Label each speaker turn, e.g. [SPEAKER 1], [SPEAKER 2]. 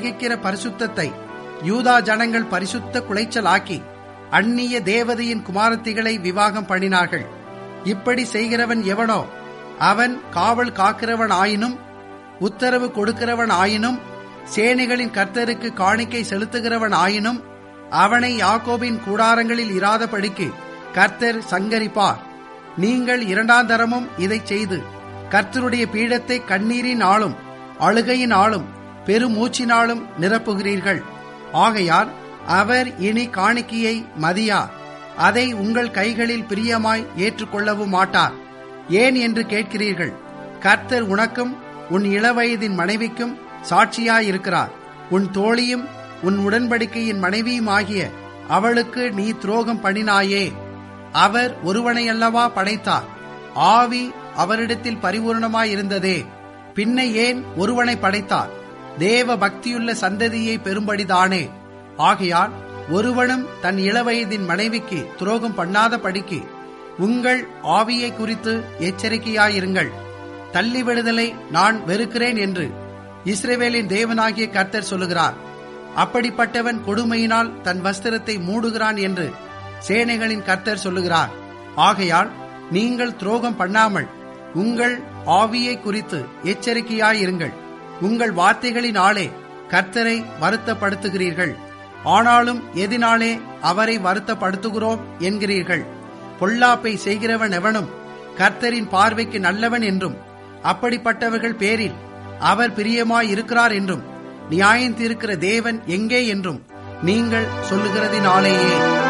[SPEAKER 1] திகைக்கிற பரிசுத்தத்தை யூதா ஜனங்கள் பரிசுத்த குலைச்சலாக்கி அந்நிய தேவதையின் குமாரத்திகளை விவாகம் பண்ணினார்கள் இப்படி செய்கிறவன் எவனோ அவன் காவல் காக்கிறவன் ஆயினும் உத்தரவு கொடுக்கிறவன் ஆயினும் சேனைகளின் கர்த்தருக்கு காணிக்கை செலுத்துகிறவன் ஆயினும் அவனை யாக்கோபின் கூடாரங்களில் இராதபடிக்கு கர்த்தர் சங்கரிப்பார் நீங்கள் இரண்டாம் தரமும் இதைச் செய்து கர்த்தருடைய பீடத்தை கண்ணீரின் ஆளும் அழுகையின் ஆளும் பெருமூச்சினாலும் நிரப்புகிறீர்கள் ஆகையால் அவர் இனி காணிக்கையை மதியார் அதை உங்கள் கைகளில் பிரியமாய் ஏற்றுக்கொள்ளவும் மாட்டார் ஏன் என்று கேட்கிறீர்கள் கர்த்தர் உனக்கும் உன் இளவயதின் மனைவிக்கும் சாட்சியாயிருக்கிறார் உன் தோழியும் உன் உடன்படிக்கையின் மனைவியுமாகிய அவளுக்கு நீ துரோகம் பண்ணினாயே அவர் ஒருவனையல்லவா படைத்தார் ஆவி அவரிடத்தில் பரிபூர்ணமாயிருந்ததே பின்ன ஏன் ஒருவனை படைத்தார் தேவ பக்தியுள்ள சந்ததியை பெறும்படிதானே ஆகையால் ஒருவனும் தன் இளவயதின் மனைவிக்கு துரோகம் பண்ணாத படிக்கு உங்கள் ஆவியை குறித்து எச்சரிக்கையாயிருங்கள் தள்ளிவிடுதலை நான் வெறுக்கிறேன் என்று இஸ்ரேவேலின் தேவனாகிய கர்த்தர் சொல்லுகிறார் அப்படிப்பட்டவன் கொடுமையினால் தன் வஸ்திரத்தை மூடுகிறான் என்று சேனைகளின் கர்த்தர் சொல்லுகிறார் ஆகையால் நீங்கள் துரோகம் பண்ணாமல் உங்கள் ஆவியை குறித்து எச்சரிக்கையாயிருங்கள் உங்கள் வார்த்தைகளினாலே கர்த்தரை வருத்தப்படுத்துகிறீர்கள் ஆனாலும் எதினாலே அவரை வருத்தப்படுத்துகிறோம் என்கிறீர்கள் பொல்லாப்பை செய்கிறவன் எவனும் கர்த்தரின் பார்வைக்கு நல்லவன் என்றும் அப்படிப்பட்டவர்கள் பேரில் அவர் பிரியமாயிருக்கிறார் என்றும் நியாயம் தீர்க்கிற தேவன் எங்கே என்றும் நீங்கள் சொல்லுகிறதினாலேயே